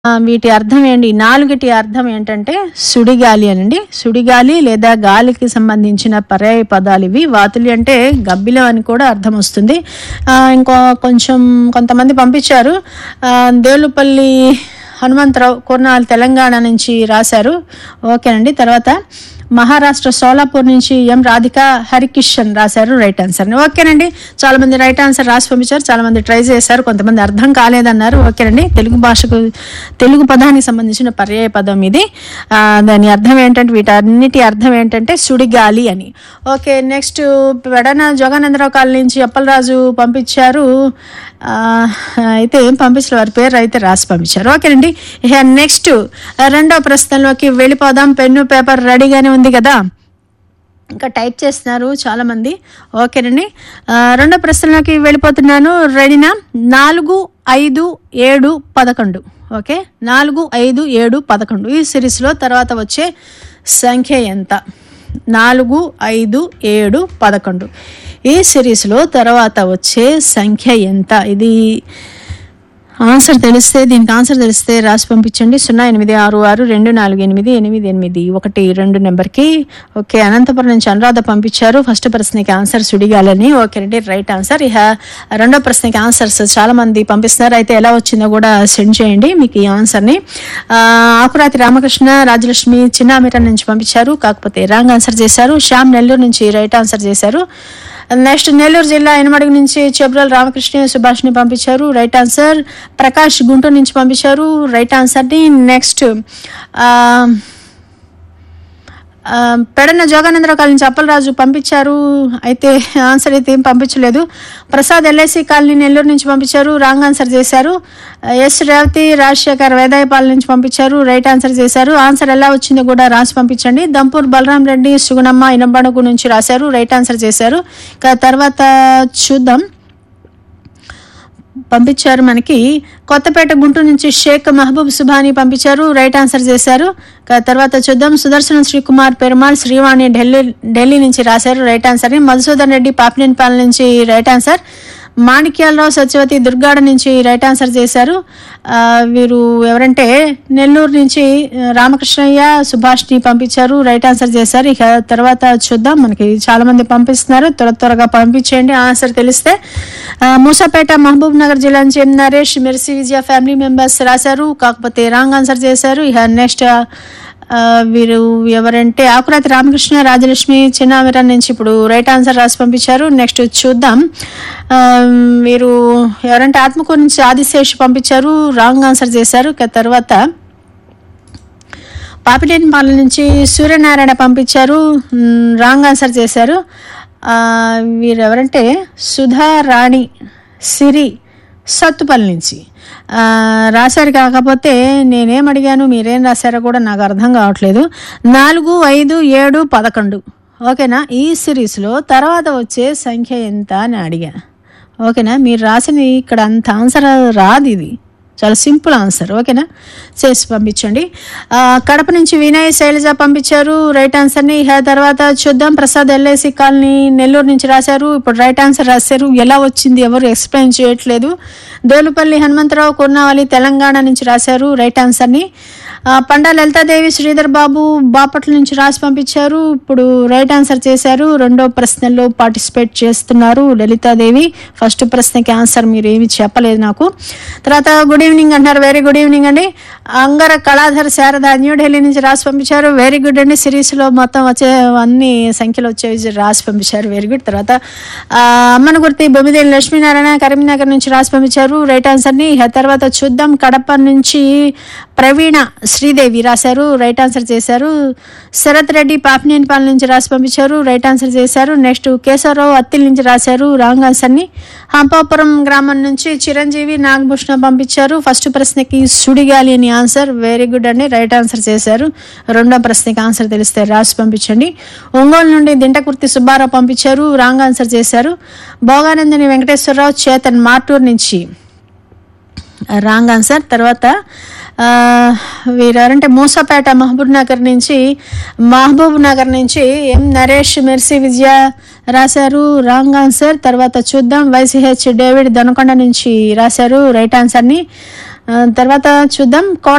ఆ, వీటి అర్థం ఏంటి నాలుగిటి అర్థం ఏంటంటే సుడిగాలి అనండి సుడిగాలి లేదా గాలికి సంబంధించిన పర్యాయ పదాలు ఇవి వాతులి అంటే గబ్బిలం అని కూడా అర్థం వస్తుంది ఆ, ఇంకో కొంచెం కొంతమంది పంపించారు ఆ, దేవులపల్లి హనుమంతరావు కొర్నాల్ తెలంగాణ నుంచి రాశారు ఓకేనండి తర్వాత మహారాష్ట్ర సోలాపూర్ నుంచి ఎం రాధిక హరికిషన్ రాశారు రైట్ ఆన్సర్ ఓకేనండి చాలా మంది రైట్ ఆన్సర్ రాసి పంపించారు చాలా మంది ట్రై చేశారు కొంతమంది అర్థం కాలేదన్నారు ఓకేనండి తెలుగు భాషకు తెలుగు పదానికి సంబంధించిన పర్యాయ పదం ఇది ఆ, దాని అర్థం ఏంటంటే వీటన్నిటి అర్థం ఏంటంటే సుడిగాలి అని okay next Pedana Joganandarao colony నుంచి అప్పలరాజు పంపించారు ఆ, అయితే ఏం పంపించారు వారి పేరు అయితే రాసి పంపించారు ఓకేనండి ఇక నెక్స్ట్ రెండో ప్రశ్నలోకి వెళ్ళిపోదాం పెన్ను పేపర్ రెడీగానే ఉంది కదా ఇంకా టైప్ చేస్తున్నారు చాలా మంది ఓకేనండి ఆ, రెండో ప్రశ్నలోకి వెళ్ళిపోతున్నాను రెడీనా నాలుగు ఐదు ఏడు పదకొండు ఓకే నాలుగు ఐదు ఏడు పదకొండు ఈ సిరీస్లో తర్వాత వచ్చే సంఖ్య ఎంత నాలుగు ఐదు ఏడు పదకొండు ఈ సిరీస్లో తర్వాత వచ్చే సంఖ్య ఎంత ఇది ఆన్సర్ తెలిస్తే దీనికి ఆన్సర్ తెలిస్తే రాసి పంపించండి సున్నా ఎనిమిది ఆరు ఆరు రెండు నాలుగు ఎనిమిది ఎనిమిది ఎనిమిది ఒకటి రెండు నెంబర్కి ఓకే అనంతపురం నుంచి అనురాధ పంపించారు ఫస్ట్ ప్రశ్నకి ఆన్సర్ సుడిగాలని ఓకే అండి రైట్ ఆన్సర్ ఇక రెండో ప్రశ్నకి ఆన్సర్స్ చాలా మంది పంపిస్తున్నారు అయితే ఎలా వచ్చిందో కూడా సెండ్ చేయండి మీకు ఈ ఆన్సర్ని ఆ, ఆకురాతి రామకృష్ణ రాజలక్ష్మి చిన్నామిర నుంచి పంపించారు కాకపోతే రాంగ్ ఆన్సర్ చేశారు శ్యామ్ నెల్లూరు నుంచి రైట్ ఆన్సర్ చేశారు నెక్స్ట్ నెల్లూరు జిల్లా ఎనమడుగు నుంచి చెబ్రల్ రామకృష్ణ సుభాష్ని పంపించారు రైట్ ఆన్సర్ ప్రకాష్ గుంటూరు నుంచి పంపించారు రైట్ ఆన్సర్ని నెక్స్ట్ ఆ, ఆ, పెడన జోగానందరావు కాలనీ నుంచి అప్పలరాజు పంపించారు అయితే ఆన్సర్ అయితే ఏం పంపించలేదు ప్రసాద్ ఎల్ఐసి కాలనీ నెల్లూరు నుంచి పంపించారు రాంగ్ ఆన్సర్ చేశారు ఎస్ రేవతి రాజశేఖర్ వేదాయపాల నుంచి పంపించారు రైట్ ఆన్సర్ చేశారు ఆన్సర్ ఎలా వచ్చిందో కూడా రాసి పంపించండి దంపూర్ బలరాం రెడ్డి సుగుణమ్మ ఇనబడుగు నుంచి రాశారు రైట్ ఆన్సర్ చేశారు ఇక తర్వాత చూద్దాం పంపించారు మనకి కొత్తపేట గుంటూరు నుంచి షేక్ మహబూబ్ సుభాని పంపించారు రైట్ ఆన్సర్ చేశారు క- తర్వాత చూద్దాం సుదర్శన శ్రీకుమార్ పెరుమాల్ శ్రీవాణి ఢిల్లీ ఢిల్లీ నుంచి రాశారు రైట్ ఆన్సర్ మధుసూదన్ రెడ్డి పాపినేనిపాలెం నుంచి రైట్ ఆన్సర్ మాణిక్యాలరావు సత్యవతి దుర్గాడ నుంచి రైట్ ఆన్సర్ చేశారు ఆ, వీరు ఎవరంటే నెల్లూరు నుంచి ఆ, రామకృష్ణయ్య సుభాష్ని పంపించారు రైట్ ఆన్సర్ చేశారు ఇక తర్వాత చూద్దాం మనకి చాలా మంది పంపిస్తున్నారు త్వర త్వరగా పంపించేయండి ఆన్సర్ తెలిస్తే ఆ, మూసాపేట మహబూబ్ నగర్ జిల్లా నుంచి M Naresh Mercy Vijaya family members రాశారు కాకపోతే రాంగ్ ఆన్సర్ చేశారు ఇక నెక్స్ట్ ఆ, వీరు ఎవరంటే ఆకురాతి రామకృష్ణ రాజలక్ష్మి చిన్నామిరా నుంచి ఇప్పుడు రైట్ ఆన్సర్ రాసి పంపించారు నెక్స్ట్ చూద్దాం ఆ, వీరు ఎవరంటే ఆత్మకూరు నుంచి ఆదిశేష్ పంపించారు రాంగ్ ఆన్సర్ చేశారు ఇక తర్వాత పాపినేనిపాలెం నుంచి సూర్యనారాయణ పంపించారు మ్, రాంగ్ ఆన్సర్ చేశారు ఆ, వీరు ఎవరంటే సుధా రాణి సిరి సత్తుపల్లి నుంచి ఆ, రాశారు కాకపోతే నేనేం అడిగాను మీరేం రాశారో కూడా నాకు అర్థం కావట్లేదు నాలుగు ఐదు ఏడు పదకొండు ఓకేనా ఈ సిరీస్లో తర్వాత వచ్చే సంఖ్య ఎంత అని అడిగా ఓకేనా మీరు రాసిన ఇక్కడ అంత ఆన్సర్ రాదు ఇది చాలా సింపుల్ ఆన్సర్ ఓకేనా చేసి పంపించండి ఆ, కడప నుంచి వినయ్ శైలజ పంపించారు రైట్ ఆన్సర్ని ఇక తర్వాత చూద్దాం ప్రసాద్ ఎల్ఐసి కాలనీ నెల్లూరు నుంచి రాశారు ఇప్పుడు రైట్ ఆన్సర్ రాశారు ఎలా వచ్చింది ఎవరు ఎక్స్ప్లెయిన్ చేయట్లేదు దేవులపల్లి హనుమంతరావు కొర్నావళి తెలంగాణ నుంచి రాశారు రైట్ ఆన్సర్ని ఆ, పండా లలితాదేవి శ్రీధర్ బాబు బాపట్ల నుంచి రాసి పంపించారు ఇప్పుడు రైట్ ఆన్సర్ చేశారు రెండో ప్రశ్నలో పార్టిసిపేట్ చేస్తున్నారు లలితాదేవి ఫస్ట్ ప్రశ్నకి ఆన్సర్ మీరు ఏమి చెప్పలేదు నాకు తర్వాత గుడ్ ఈవినింగ్ అంటున్నారు వెరీ గుడ్ ఈవినింగ్ అండి అంగర కళాధర్ శారద న్యూఢిల్లీ నుంచి రాసి పంపించారు వెరీ గుడ్ అండి సిరీస్లో మొత్తం వచ్చే అన్ని సంఖ్యలు వచ్చేవి రాసి పంపించారు వెరీ గుడ్ తర్వాత ఆ, అమ్మన గుర్తి బొమ్మిదేని లక్ష్మీనారాయణ కరీంనగర్ నుంచి రాసి పంపించారు రైట్ ఆన్సర్ని ఇక తర్వాత చూద్దాం కడప నుంచి ప్రవీణ శ్రీదేవి రాశారు రైట్ ఆన్సర్ చేశారు శరత్ రెడ్డి పాపినేనిపాలెం నుంచి రాసి పంపించారు రైట్ ఆన్సర్ చేశారు నెక్స్ట్ కేశవరావు అత్తిల్ నుంచి రాశారు రాంగ్ ఆన్సర్ని హంపాపురం గ్రామం నుంచి చిరంజీవి నాగభూషణ పంపించారు ఫస్ట్ ప్రశ్నకి సుడిగాలి అని ఆన్సర్ వెరీ గుడ్ అండి రైట్ ఆన్సర్ చేశారు రెండో ప్రశ్నకి ఆన్సర్ తెలిస్తే రాసి పంపించండి ఒంగోలు నుండి దింటకుర్తి సుబ్బారావు పంపించారు రాంగ్ ఆన్సర్ చేశారు భోగానందని వెంకటేశ్వరరావు చేతన్ మార్టూర్ నుంచి రాంగ్ ఆన్సర్ తర్వాత ఆ, వీరెవరంటే మూసాపేట మహబూబ్ నగర్ నుంచి మహబూబ్ నగర్ నుంచి ఎం నరేష్ మెర్సీ విజయ రాశారు రాంగ్ ఆన్సర్ తర్వాత చూద్దాం వైసీహెచ్ డేవిడ్ దొనకొండ నుంచి రాశారు రైట్ ఆన్సర్ని ఆ, తర్వాత చూద్దాం కోట